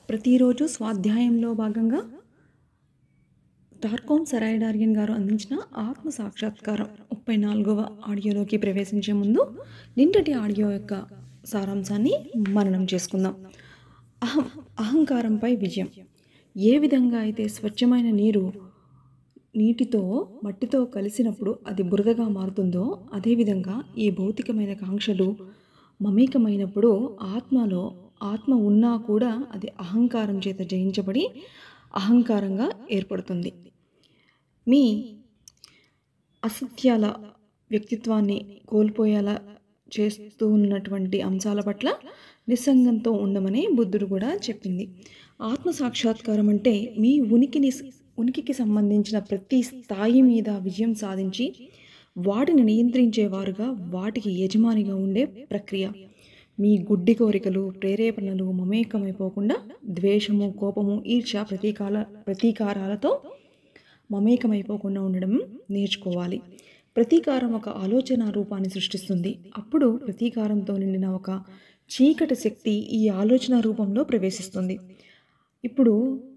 ప్రతిరోజు స్వాధ్యాయంలో భాగంగా టార్కోమ్ సరాయిడారియన్ గారు అందించిన ఆత్మ సాక్షాత్కారం ముప్పై నాలుగవ ఆడియోలోకి ప్రవేశించే ముందు నిన్నటి ఆడియో యొక్క సారాంశాన్ని మననం చేసుకుందాం అహం అహంకారంపై విజయం ఏ విధంగా అయితే స్వచ్ఛమైన నీరు నీటితో మట్టితో కలిసినప్పుడు అది బురదగా మారుతుందో అదేవిధంగా ఈ భౌతికమైన కాంక్షలు మమేకమైనప్పుడు ఆత్మలో ఆత్మ ఉన్నా కూడా అది అహంకారం చేత జయించబడి అహంకారంగా ఏర్పడుతుంది మీ అసత్యాల వ్యక్తిత్వాన్ని కోల్పోయేలా చేస్తూ ఉన్నటువంటి అంశాల పట్ల నిస్సంగంతో ఉండమని బుద్ధుడు కూడా చెప్పింది ఆత్మ సాక్షాత్కారం అంటే మీ ఉనికిని ఉనికికి సంబంధించిన ప్రతి స్థాయి మీద విజయం సాధించి వాటిని నియంత్రించేవారుగా వాటికి యజమానిగా ఉండే ప్రక్రియ మీ గుడ్డి కోరికలు ప్రేరేపణలు మమేకమైపోకుండా ద్వేషము కోపము ఈర్ష ప్రతీకాల ప్రతీకారాలతో మమేకమైపోకుండా ఉండడం నేర్చుకోవాలి ప్రతీకారం ఒక ఆలోచన రూపాన్ని సృష్టిస్తుంది అప్పుడు ప్రతీకారంతో నిండిన ఒక చీకటి శక్తి ఈ ఆలోచన రూపంలో ప్రవేశిస్తుంది ఇప్పుడు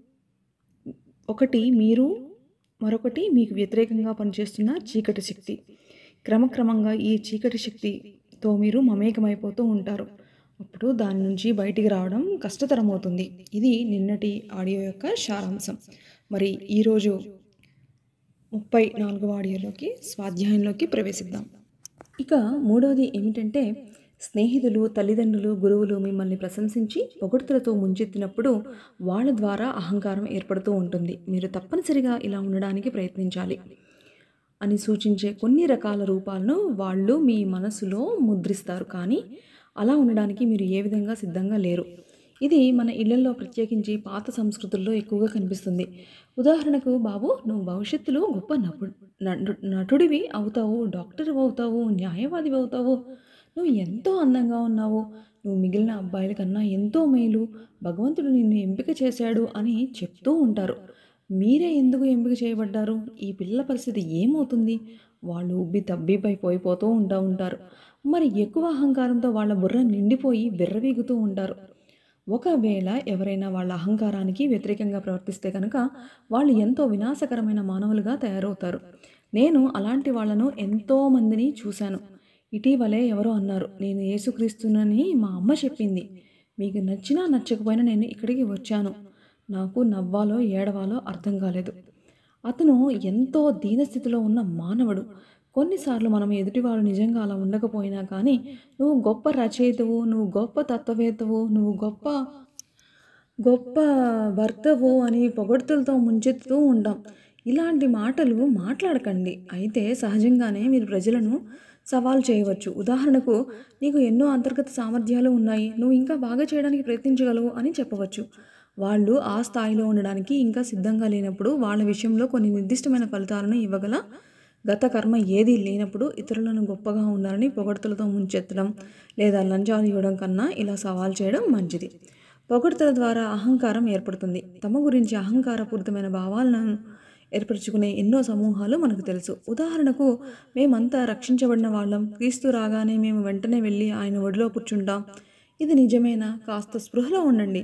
ఒకటి మీరు మరొకటి మీకు వ్యతిరేకంగా పనిచేస్తున్న చీకటి శక్తి క్రమక్రమంగా ఈ చీకటి శక్తితో మీరు మమేకమైపోతూ ఉంటారు అప్పుడు దాని నుంచి బయటికి రావడం కష్టతరమవుతుంది ఇది నిన్నటి ఆడియో యొక్క సారాంశం మరి ఈరోజు ముప్పై నాలుగవ ఆడియోలోకి స్వాధ్యాయంలోకి ప్రవేశిద్దాం ఇక మూడవది ఏమిటంటే స్నేహితులు తల్లిదండ్రులు గురువులు మిమ్మల్ని ప్రశంసించి పొగడ్తలతో ముంచెత్తినప్పుడు వాళ్ళ ద్వారా అహంకారం ఏర్పడుతూ ఉంటుంది మీరు తప్పనిసరిగా ఇలా ఉండడానికి ప్రయత్నించాలి అని సూచించే కొన్ని రకాల రూపాలను వాళ్ళు మీ మనసులో ముద్రిస్తారు కానీ అలా ఉండడానికి మీరు ఏ విధంగా సిద్ధంగా లేరు ఇది మన ఇళ్లలో ప్రత్యేకించి పాత సంస్కృతుల్లో ఎక్కువగా కనిపిస్తుంది ఉదాహరణకు బాబు నువ్వు భవిష్యత్తులో గొప్ప నపు నటు నటుడివి అవుతావు డాక్టర్ అవుతావు న్యాయవాదివి అవుతావు నువ్వు ఎంతో అందంగా ఉన్నావు నువ్వు మిగిలిన అబ్బాయిల కన్నా ఎంతో మేలు భగవంతుడు నిన్ను ఎంపిక చేశాడు అని చెప్తూ ఉంటారు మీరే ఎందుకు ఎంపిక చేయబడ్డారు ఈ పిల్లల పరిస్థితి ఏమవుతుంది వాళ్ళు ఉబ్బి తబ్బిపై పోయిపోతూ ఉంటా ఉంటారు మరి ఎక్కువ అహంకారంతో వాళ్ళ బుర్ర నిండిపోయి బిర్రవీగుతూ ఉంటారు ఒకవేళ ఎవరైనా వాళ్ళ అహంకారానికి వ్యతిరేకంగా ప్రవర్తిస్తే కనుక వాళ్ళు ఎంతో వినాశకరమైన మానవులుగా తయారవుతారు నేను అలాంటి వాళ్ళను ఎంతో మందిని చూశాను ఇటీవలే ఎవరో అన్నారు నేను యేసుక్రీస్తునని మా అమ్మ చెప్పింది మీకు నచ్చినా నచ్చకపోయినా నేను ఇక్కడికి వచ్చాను నాకు నవ్వాలో ఏడవాలో అర్థం కాలేదు అతను ఎంతో దీనస్థితిలో ఉన్న మానవుడు కొన్నిసార్లు మనం ఎదుటివాడు నిజంగా అలా ఉండకపోయినా కానీ నువ్వు గొప్ప రచయితవు నువ్వు గొప్ప తత్వవేత్తవు నువ్వు గొప్ప గొప్ప భర్తవు అని పొగడ్తలతో ముంచెత్తుతూ ఉంటాం ఇలాంటి మాటలు మాట్లాడకండి అయితే సహజంగానే మీరు ప్రజలను సవాల్ చేయవచ్చు ఉదాహరణకు నీకు ఎన్నో అంతర్గత సామర్థ్యాలు ఉన్నాయి నువ్వు ఇంకా బాగా చేయడానికి ప్రయత్నించగలవు అని చెప్పవచ్చు వాళ్ళు ఆ స్థాయిలో ఉండడానికి ఇంకా సిద్ధంగా లేనప్పుడు వాళ్ళ విషయంలో కొన్ని నిర్దిష్టమైన ఫలితాలను ఇవ్వగల గత కర్మ ఏదీ లేనప్పుడు ఇతరులను గొప్పగా ఉండాలని పొగడ్తలతో ముంచెత్తడం లేదా లంచాలు ఇవ్వడం కన్నా ఇలా సవాల్ చేయడం మంచిది పొగడ్తల ద్వారా అహంకారం ఏర్పడుతుంది తమ గురించి అహంకారపూరితమైన భావాలను ఏర్పరచుకునే ఎన్నో సమూహాలు మనకు తెలుసు ఉదాహరణకు మేమంతా రక్షించబడిన వాళ్ళం క్రీస్తు రాగానే మేము వెంటనే వెళ్ళి ఆయన ఒడిలో కూర్చుంటాం ఇది నిజమేనా కాస్త స్పృహలో ఉండండి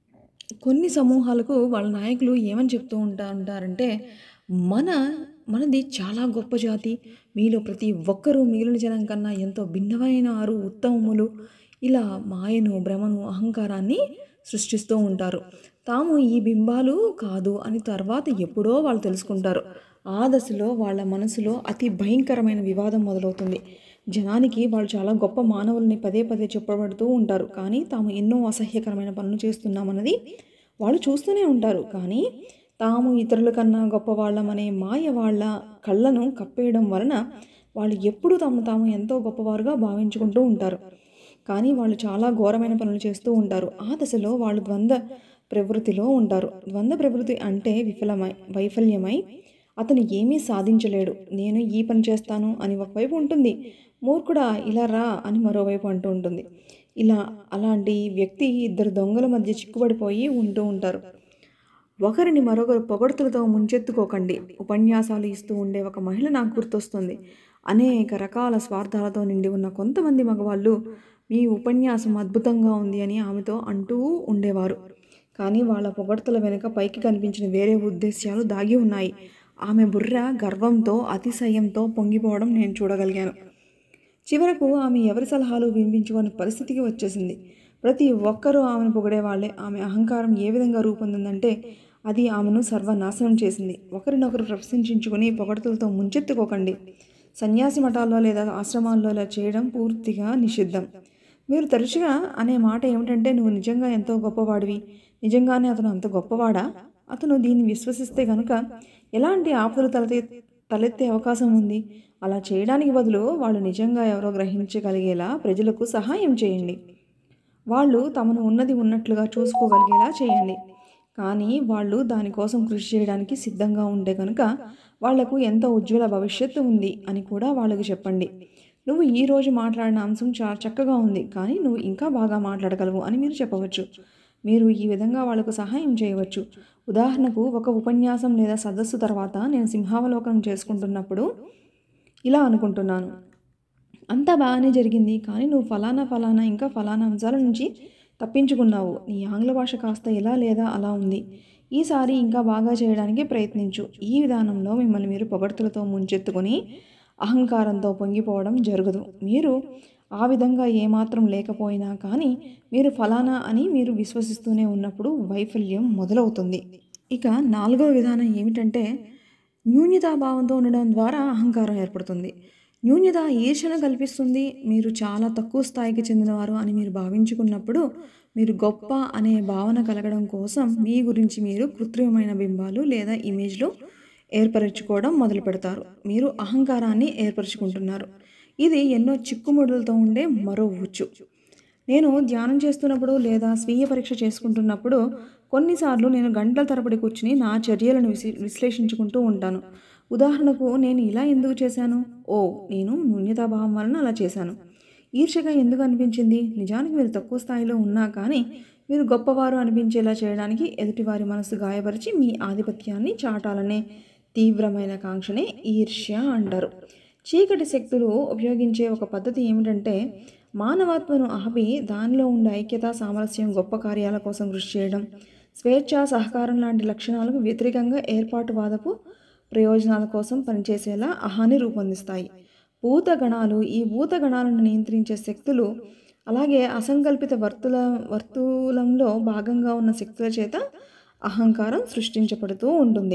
కొన్ని సమూహాలకు వాళ్ళ నాయకులు ఏమని చెప్తూ ఉంటా ఉంటారంటే మన మనది చాలా గొప్ప జాతి మీలో ప్రతి ఒక్కరూ మిగిలిన జనం కన్నా ఎంతో భిన్నమైన వారు ఉత్తమములు ఇలా మాయను భ్రమను అహంకారాన్ని సృష్టిస్తూ ఉంటారు తాము ఈ బింబాలు కాదు అని తర్వాత ఎప్పుడో వాళ్ళు తెలుసుకుంటారు ఆ దశలో వాళ్ళ మనసులో అతి భయంకరమైన వివాదం మొదలవుతుంది జనానికి వాళ్ళు చాలా గొప్ప మానవుల్ని పదే పదే చెప్పబడుతూ ఉంటారు కానీ తాము ఎన్నో అసహ్యకరమైన పనులు చేస్తున్నామన్నది వాళ్ళు చూస్తూనే ఉంటారు కానీ తాము ఇతరుల కన్నా గొప్పవాళ్ళమనే మాయ వాళ్ళ కళ్ళను కప్పేయడం వలన వాళ్ళు ఎప్పుడు తాము తాము ఎంతో గొప్పవారుగా భావించుకుంటూ ఉంటారు కానీ వాళ్ళు చాలా ఘోరమైన పనులు చేస్తూ ఉంటారు ఆ దశలో వాళ్ళు ద్వంద్వ ప్రవృత్తిలో ఉంటారు ద్వంద్వ ప్రవృత్తి అంటే విఫలమై వైఫల్యమై అతను ఏమీ సాధించలేడు నేను ఈ పని చేస్తాను అని ఒకవైపు ఉంటుంది మూర్ఖుడా ఇలా రా అని మరోవైపు అంటూ ఉంటుంది ఇలా అలాంటి వ్యక్తి ఇద్దరు దొంగల మధ్య చిక్కుబడిపోయి ఉంటూ ఉంటారు ఒకరిని మరొకరు పొగడ్తలతో ముంచెత్తుకోకండి ఉపన్యాసాలు ఇస్తూ ఉండే ఒక మహిళ నాకు గుర్తొస్తుంది అనేక రకాల స్వార్థాలతో నిండి ఉన్న కొంతమంది మగవాళ్ళు మీ ఉపన్యాసం అద్భుతంగా ఉంది అని ఆమెతో అంటూ ఉండేవారు కానీ వాళ్ళ పొగడ్తల వెనుక పైకి కనిపించిన వేరే ఉద్దేశ్యాలు దాగి ఉన్నాయి ఆమె బుర్ర గర్వంతో అతిశయంతో పొంగిపోవడం నేను చూడగలిగాను చివరకు ఆమె ఎవరి సలహాలు వినిపించుకోని పరిస్థితికి వచ్చేసింది ప్రతి ఒక్కరూ ఆమెను పొగిడేవాళ్లే ఆమె అహంకారం ఏ విధంగా రూపొందిందంటే అది ఆమెను సర్వనాశనం చేసింది ఒకరినొకరు ప్రశంసించుకుని పొగడతలతో ముంచెత్తుకోకండి సన్యాసి మఠాల్లో లేదా ఆశ్రమాల్లో ఇలా చేయడం పూర్తిగా నిషిద్ధం మీరు తరచుగా అనే మాట ఏమిటంటే నువ్వు నిజంగా ఎంతో గొప్పవాడివి నిజంగానే అతను అంత గొప్పవాడా అతను దీన్ని విశ్వసిస్తే కనుక ఎలాంటి ఆపదలు తలెత్తే తలెత్తే అవకాశం ఉంది అలా చేయడానికి బదులు వాళ్ళు నిజంగా ఎవరో గ్రహించగలిగేలా ప్రజలకు సహాయం చేయండి వాళ్ళు తమను ఉన్నది ఉన్నట్లుగా చూసుకోగలిగేలా చేయండి కానీ వాళ్ళు దానికోసం కృషి చేయడానికి సిద్ధంగా ఉంటే కనుక వాళ్లకు ఎంతో ఉజ్వల భవిష్యత్తు ఉంది అని కూడా వాళ్ళకు చెప్పండి నువ్వు ఈ రోజు మాట్లాడిన అంశం చాలా చక్కగా ఉంది కానీ నువ్వు ఇంకా బాగా మాట్లాడగలవు అని మీరు చెప్పవచ్చు మీరు ఈ విధంగా వాళ్ళకు సహాయం చేయవచ్చు ఉదాహరణకు ఒక ఉపన్యాసం లేదా సదస్సు తర్వాత నేను సింహావలోకనం చేసుకుంటున్నప్పుడు ఇలా అనుకుంటున్నాను అంతా బాగానే జరిగింది కానీ నువ్వు ఫలానా ఫలానా ఇంకా ఫలానా అంశాల నుంచి తప్పించుకున్నావు నీ ఆంగ్ల భాష కాస్త ఎలా లేదా అలా ఉంది ఈసారి ఇంకా బాగా చేయడానికి ప్రయత్నించు ఈ విధానంలో మిమ్మల్ని మీరు పొగడ్తలతో ముంచెత్తుకొని అహంకారంతో పొంగిపోవడం జరగదు మీరు ఆ విధంగా ఏమాత్రం లేకపోయినా కానీ మీరు ఫలానా అని మీరు విశ్వసిస్తూనే ఉన్నప్పుడు వైఫల్యం మొదలవుతుంది ఇక నాలుగవ విధానం ఏమిటంటే న్యూన్యతాభావంతో ఉండడం ద్వారా అహంకారం ఏర్పడుతుంది న్యూన్యత ఈర్షను కల్పిస్తుంది మీరు చాలా తక్కువ స్థాయికి చెందినవారు అని మీరు భావించుకున్నప్పుడు మీరు గొప్ప అనే భావన కలగడం కోసం మీ గురించి మీరు కృత్రిమమైన బింబాలు లేదా ఇమేజ్లు ఏర్పరచుకోవడం మొదలు పెడతారు మీరు అహంకారాన్ని ఏర్పరచుకుంటున్నారు ఇది ఎన్నో చిక్కుముడులతో ఉండే మరో ఉచ్చు నేను ధ్యానం చేస్తున్నప్పుడు లేదా స్వీయ పరీక్ష చేసుకుంటున్నప్పుడు కొన్నిసార్లు నేను గంటల తరబడి కూర్చుని నా చర్యలను విసి విశ్లేషించుకుంటూ ఉంటాను ఉదాహరణకు నేను ఇలా ఎందుకు చేశాను ఓ నేను న్యూన్యతాభావం వలన అలా చేశాను ఈర్ష్యగా ఎందుకు అనిపించింది నిజానికి మీరు తక్కువ స్థాయిలో ఉన్నా కానీ మీరు గొప్పవారు అనిపించేలా చేయడానికి ఎదుటివారి మనసు గాయపరిచి మీ ఆధిపత్యాన్ని చాటాలనే తీవ్రమైన కాంక్షనే ఈర్ష్య అంటారు చీకటి శక్తులు ఉపయోగించే ఒక పద్ధతి ఏమిటంటే మానవాత్మను ఆపి దానిలో ఉండే ఐక్యత సామరస్యం గొప్ప కార్యాల కోసం కృషి చేయడం స్వేచ్ఛ సహకారం లాంటి లక్షణాలకు వ్యతిరేకంగా ఏర్పాటువాదపు ప్రయోజనాల కోసం పనిచేసేలా అహాన్ని రూపొందిస్తాయి భూతగణాలు ఈ భూతగణాలను నియంత్రించే శక్తులు అలాగే అసంకల్పిత వర్తుల వర్తులంలో భాగంగా ఉన్న శక్తుల చేత అహంకారం సృష్టించబడుతూ ఉంటుంది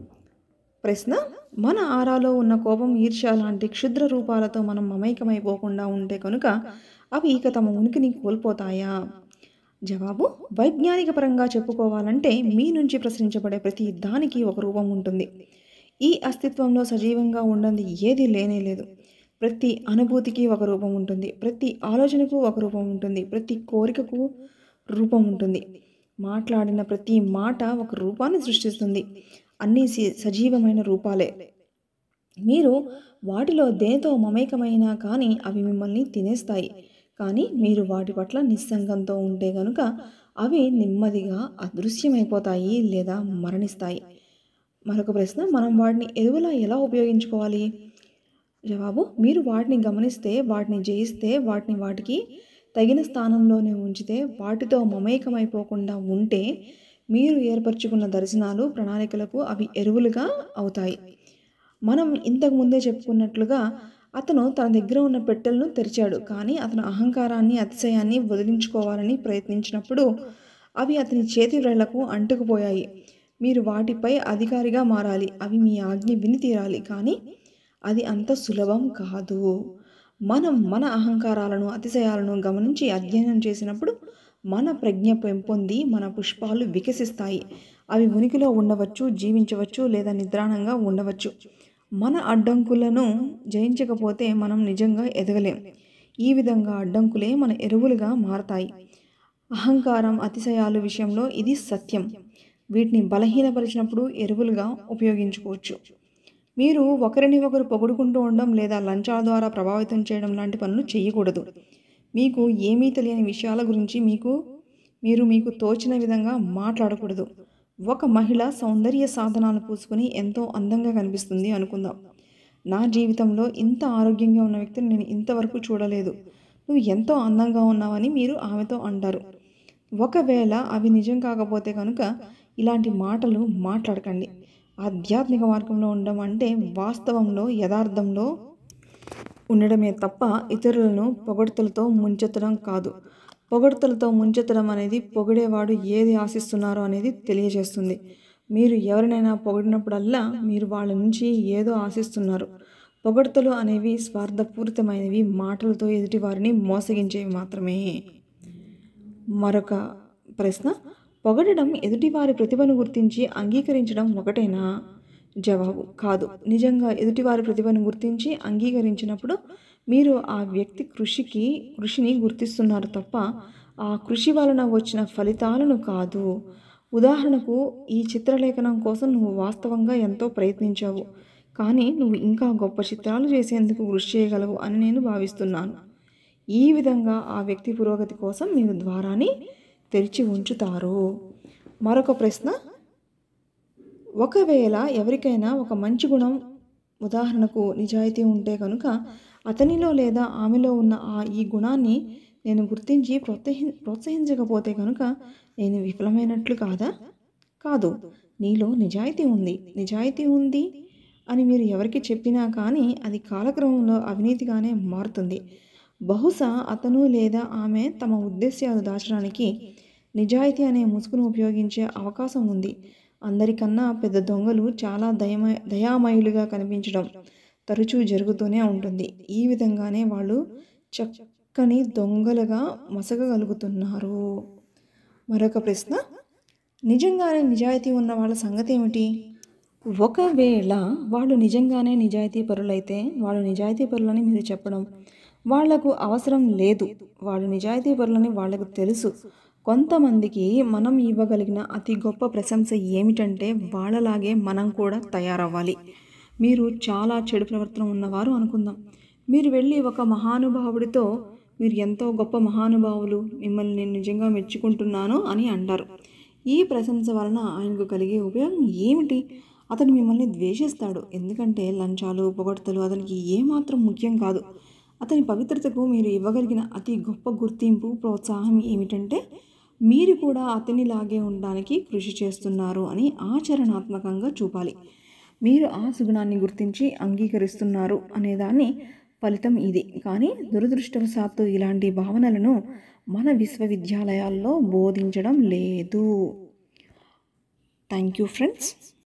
ప్రశ్న మన ఆరాలో ఉన్న కోపం ఈర్ష్య లాంటి క్షుద్ర రూపాలతో మనం మమైకమైపోకుండా ఉంటే కనుక అవి ఇక తమ ఉనికిని కోల్పోతాయా జవాబు వైజ్ఞానిక పరంగా చెప్పుకోవాలంటే మీ నుంచి ప్రశ్నించబడే ప్రతి దానికి ఒక రూపం ఉంటుంది ఈ అస్తిత్వంలో సజీవంగా ఉండని ఏది లేనే లేదు ప్రతి అనుభూతికి ఒక రూపం ఉంటుంది ప్రతి ఆలోచనకు ఒక రూపం ఉంటుంది ప్రతి కోరికకు రూపం ఉంటుంది మాట్లాడిన ప్రతి మాట ఒక రూపాన్ని సృష్టిస్తుంది అన్నీ సి- సజీవమైన రూపాలే మీరు వాటిలో దేనితో మమేకమైనా కానీ అవి మిమ్మల్ని తినేస్తాయి కానీ మీరు వాటి పట్ల నిస్సంగంతో ఉంటే గనుక అవి నెమ్మదిగా అదృశ్యమైపోతాయి లేదా మరణిస్తాయి మరొక ప్రశ్న మనం వాటిని ఎరువులా ఎలా ఉపయోగించుకోవాలి జవాబు మీరు వాటిని గమనిస్తే వాటిని జయిస్తే వాటిని వాటికి తగిన స్థానంలోనే ఉంచితే వాటితో మమేకమైపోకుండా ఉంటే మీరు ఏర్పరచుకున్న దర్శనాలు ప్రణాళికలకు అవి ఎరువులుగా అవుతాయి మనం ఇంతకు ముందే చెప్పుకున్నట్లుగా అతను తన దగ్గర ఉన్న పెట్టెలను తెరిచాడు కానీ అతను అహంకారాన్ని అతిశయాన్ని వదిలించుకోవాలని ప్రయత్నించినప్పుడు అవి అతని చేతి వ్రేళ్లకు అంటుకుపోయాయి మీరు వాటిపై అధికారిగా మారాలి అవి మీ ఆజ్ఞ విని తీరాలి కానీ అది అంత సులభం కాదు మనం మన అహంకారాలను అతిశయాలను గమనించి అధ్యయనం చేసినప్పుడు మన ప్రజ్ఞ పెంపొంది మన పుష్పాలు వికసిస్తాయి అవి ఉనికిలో ఉండవచ్చు జీవించవచ్చు లేదా నిద్రాణంగా ఉండవచ్చు మన అడ్డంకులను జయించకపోతే మనం నిజంగా ఎదగలేం ఈ విధంగా అడ్డంకులే మన ఎరువులుగా మారతాయి అహంకారం అతిశయాలు విషయంలో ఇది సత్యం వీటిని బలహీనపరిచినప్పుడు ఎరువులుగా ఉపయోగించుకోవచ్చు మీరు ఒకరిని ఒకరు పొగుడుకుంటూ ఉండడం లేదా లంచాల ద్వారా ప్రభావితం చేయడం లాంటి పనులు చేయకూడదు మీకు ఏమీ తెలియని విషయాల గురించి మీకు మీరు మీకు తోచిన విధంగా మాట్లాడకూడదు ఒక మహిళ సౌందర్య సాధనాలు పూసుకుని ఎంతో అందంగా కనిపిస్తుంది అనుకుందాం నా జీవితంలో ఇంత ఆరోగ్యంగా ఉన్న వ్యక్తిని నేను ఇంతవరకు చూడలేదు నువ్వు ఎంతో అందంగా ఉన్నావని మీరు ఆమెతో అంటారు ఒకవేళ అవి నిజం కాకపోతే కనుక ఇలాంటి మాటలు మాట్లాడకండి ఆధ్యాత్మిక మార్గంలో ఉండడం అంటే వాస్తవంలో యథార్థంలో ఉండడమే తప్ప ఇతరులను పొగడ్తలతో ముంచెత్తడం కాదు పొగడ్తలతో ముంచెత్తడం అనేది పొగిడేవాడు ఏది ఆశిస్తున్నారో అనేది తెలియజేస్తుంది మీరు ఎవరినైనా పొగిడినప్పుడల్లా మీరు వాళ్ళ నుంచి ఏదో ఆశిస్తున్నారు పొగడ్తలు అనేవి స్వార్థపూరితమైనవి మాటలతో ఎదుటివారిని మోసగించేవి మాత్రమే మరొక ప్రశ్న పొగడడం ఎదుటివారి ప్రతిభను గుర్తించి అంగీకరించడం ఒకటేనా జవాబు కాదు నిజంగా ఎదుటివారి ప్రతిభను గుర్తించి అంగీకరించినప్పుడు మీరు ఆ వ్యక్తి కృషికి కృషిని గుర్తిస్తున్నారు తప్ప ఆ కృషి వలన వచ్చిన ఫలితాలను కాదు ఉదాహరణకు ఈ చిత్రలేఖనం కోసం నువ్వు వాస్తవంగా ఎంతో ప్రయత్నించావు కానీ నువ్వు ఇంకా గొప్ప చిత్రాలు చేసేందుకు కృషి చేయగలవు అని నేను భావిస్తున్నాను ఈ విధంగా ఆ వ్యక్తి పురోగతి కోసం మీరు ద్వారాన్ని తెరిచి ఉంచుతారు మరొక ప్రశ్న ఒకవేళ ఎవరికైనా ఒక మంచి గుణం ఉదాహరణకు నిజాయితీ ఉంటే కనుక అతనిలో లేదా ఆమెలో ఉన్న ఆ ఈ గుణాన్ని నేను గుర్తించి ప్రోత్సహి ప్రోత్సహించకపోతే కనుక నేను విఫలమైనట్లు కాదా కాదు నీలో నిజాయితీ ఉంది నిజాయితీ ఉంది అని మీరు ఎవరికి చెప్పినా కానీ అది కాలక్రమంలో అవినీతిగానే మారుతుంది బహుశా అతను లేదా ఆమె తమ ఉద్దేశాలు దాచడానికి నిజాయితీ అనే ముసుగును ఉపయోగించే అవకాశం ఉంది అందరికన్నా పెద్ద దొంగలు చాలా దయమ దయామయులుగా కనిపించడం తరచూ జరుగుతూనే ఉంటుంది ఈ విధంగానే వాళ్ళు చక్కని దొంగలుగా మసగగలుగుతున్నారు మరొక ప్రశ్న నిజంగానే నిజాయితీ ఉన్న వాళ్ళ సంగతి ఏమిటి ఒకవేళ వాళ్ళు నిజంగానే నిజాయితీ పరులైతే వాళ్ళు నిజాయితీ పరులని మీరు చెప్పడం వాళ్లకు అవసరం లేదు వాళ్ళు నిజాయితీ పరులని వాళ్ళకు తెలుసు కొంతమందికి మనం ఇవ్వగలిగిన అతి గొప్ప ప్రశంస ఏమిటంటే వాళ్ళలాగే మనం కూడా తయారవ్వాలి మీరు చాలా చెడు ప్రవర్తన ఉన్నవారు అనుకుందాం మీరు వెళ్ళి ఒక మహానుభావుడితో మీరు ఎంతో గొప్ప మహానుభావులు మిమ్మల్ని నేను నిజంగా మెచ్చుకుంటున్నాను అని అంటారు ఈ ప్రశంస వలన ఆయనకు కలిగే ఉపయోగం ఏమిటి అతను మిమ్మల్ని ద్వేషిస్తాడు ఎందుకంటే లంచాలు పొగడ్తలు అతనికి ఏమాత్రం ముఖ్యం కాదు అతని పవిత్రతకు మీరు ఇవ్వగలిగిన అతి గొప్ప గుర్తింపు ప్రోత్సాహం ఏమిటంటే మీరు కూడా అతనిలాగే ఉండడానికి కృషి చేస్తున్నారు అని ఆచరణాత్మకంగా చూపాలి మీరు ఆ సుగుణాన్ని గుర్తించి అంగీకరిస్తున్నారు అనేదాన్ని ఫలితం ఇది కానీ దురదృష్టవశాత్తు ఇలాంటి భావనలను మన విశ్వవిద్యాలయాల్లో బోధించడం లేదు థ్యాంక్ యూ ఫ్రెండ్స్